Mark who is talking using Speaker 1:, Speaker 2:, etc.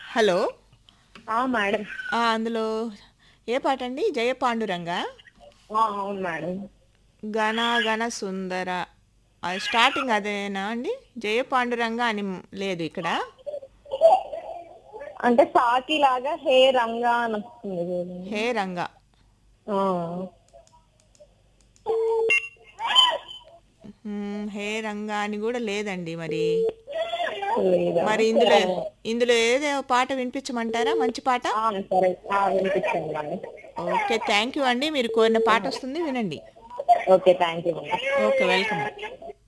Speaker 1: Hello
Speaker 2: ఆ, madam
Speaker 1: ఆ, అందులో ఏ పాట అండి జయ పాండురంగ
Speaker 2: ఆ, అవును మేడం
Speaker 1: గణ గణ సుందర అది స్టార్టింగ్ అదేనా అండి జయ పాండురంగ అని లేదు ఇక్కడ
Speaker 2: అంటే సాకి లాగా హే రంగా అని వస్తుంది చూడండి.
Speaker 1: హే రంగ
Speaker 2: ఆ.
Speaker 1: మ్మ్, హే రంగ అని కూడా లేదండి మరి
Speaker 2: లేదా?
Speaker 1: మరి ఇందులో ఇందులో ఏదో పాట వినిపించమంటారా మంచి పాట
Speaker 2: ఆ, సరే ఆ, వినిపించండి మేడం
Speaker 1: ఓకే థ్యాంక్ యూ అండి మీరు కోరిన పాట వస్తుంది వినండి
Speaker 2: okay thank you madam
Speaker 1: okay welcome